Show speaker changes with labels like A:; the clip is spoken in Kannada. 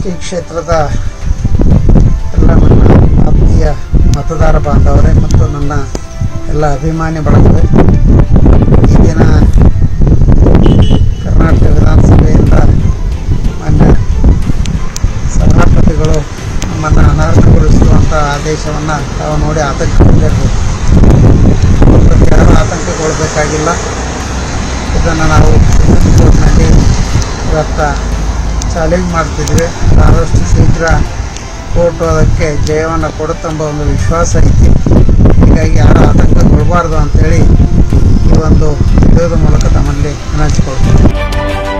A: ಕುಷ್ಟಗಿ ಕ್ಷೇತ್ರದ ಎಲ್ಲ ನನ್ನ ಆತ್ಮೀಯ ಮತದಾರ ಬಾಂಧವರೇ ಮತ್ತು ನನ್ನ ಎಲ್ಲ ಅಭಿಮಾನಿ ಬಳಗವೇ ಈ ದಿನ ಕರ್ನಾಟಕ ವಿಧಾನಸಭೆಯಿಂದ ಮಾನ್ಯ ಸಭಾಪತಿಗಳು ನಮ್ಮನ್ನು ಅನರ್ಹಗೊಳಿಸುವಂಥ ಆದೇಶವನ್ನು ತಾವು ನೋಡಿ ಆತಂಕಗೊಂಡಿರ್ಬೋದು ಅದಕ್ಕೆ ಯಾರೂ ಆತಂಕಗೊಳ್ಳಬೇಕಾಗಿಲ್ಲ ಇದನ್ನು ನಾವು ಸುಪ್ರೀಂ ಕೋರ್ಟ್ನಲ್ಲಿ ಇವತ್ತು ಚಾಲೆಂಜ್ ಮಾಡ್ತಿದ್ವಿ ಆದಷ್ಟು ಶೀಘ್ರ ಕೋರ್ಟು ಅದಕ್ಕೆ ಜಯವನ್ನು ಕೊಡುತ್ತೆಂಬ ಒಂದು ವಿಶ್ವಾಸ ಐತಿ ಹೀಗಾಗಿ ಯಾರು ಆತಂಕಗೊಳ್ಳಬಾರ್ದು ಅಂತೇಳಿ ಈ ಒಂದು ವಿಡಿಯೋದ ಮೂಲಕ ತಮ್ಮಲ್ಲಿ ವಿನಂತಿಸ್ಕೊಳ್ತೀನಿ